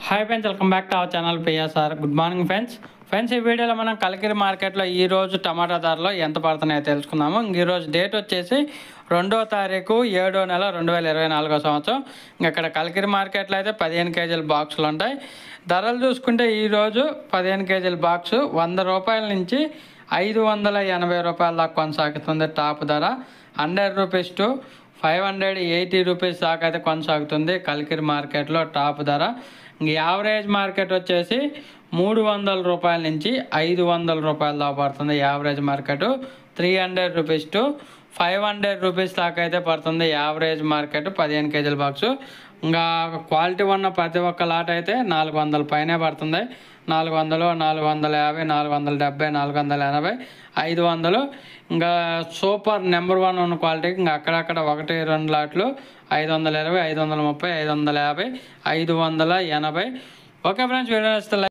hi friends welcome back to our channel PSR good morning friends friends ఈ వీడియోలో మనం కలికిరి మార్కెట్లో ఈ రోజు టమాటా ధరలు ఎంత పడుతున్నాయో తెలుసుకుందాము ఇంక ఈరోజు డేట్ వచ్చేసి రెండో తారీఖు ఏడో నెల రెండు వేల ఇరవై నాలుగో సంవత్సరం ఇంక ఇక్కడ కలికిరి మార్కెట్లో అయితే పదిహేను కేజీల బాక్సులు ఉంటాయి ధరలు చూసుకుంటే ఈరోజు పదిహేను కేజీల బాక్సు వంద రూపాయల నుంచి ఐదు వందల ఎనభై రూపాయల దాకా కొనసాగుతుంది టాప్ ధర hundred rupees to five hundred eighty rupees దాకా అయితే కొనసాగుతుంది కలికిరి మార్కెట్లో టాప్ ధర ఇంక యావరేజ్ మార్కెట్ వచ్చేసి మూడు వందల రూపాయల నుంచి ఐదు వందల రూపాయల దాకా పడుతుంది average market three hundred rupees to five hundred rupees దాకా అయితే పడుతుంది యావరేజ్ మార్కెట్ పదిహేను కేజీల బాక్స్ ఇంకా క్వాలిటీ ఉన్న ప్రతి ఒక్క లాట్ అయితే నాలుగు వందల పైనే పడుతుంది నాలుగు వందలు నాలుగు వందల యాభై నాలుగు వందల డెబ్బై నాలుగు వందల ఎనభై ఐదు వందలు ఇంకా సూపర్ నెంబర్ వన్ ఉన్న క్వాలిటీకి ఇంకా అక్కడక్కడ ఒకటి రెండు లాట్లు ఐదు వందల ఇరవై ఐదు వందల ముప్పై ఐదు వందల యాభై ఐదు వందల ఎనభై ఓకే ఫ్రెండ్స్ వీడియో నచ్చితే like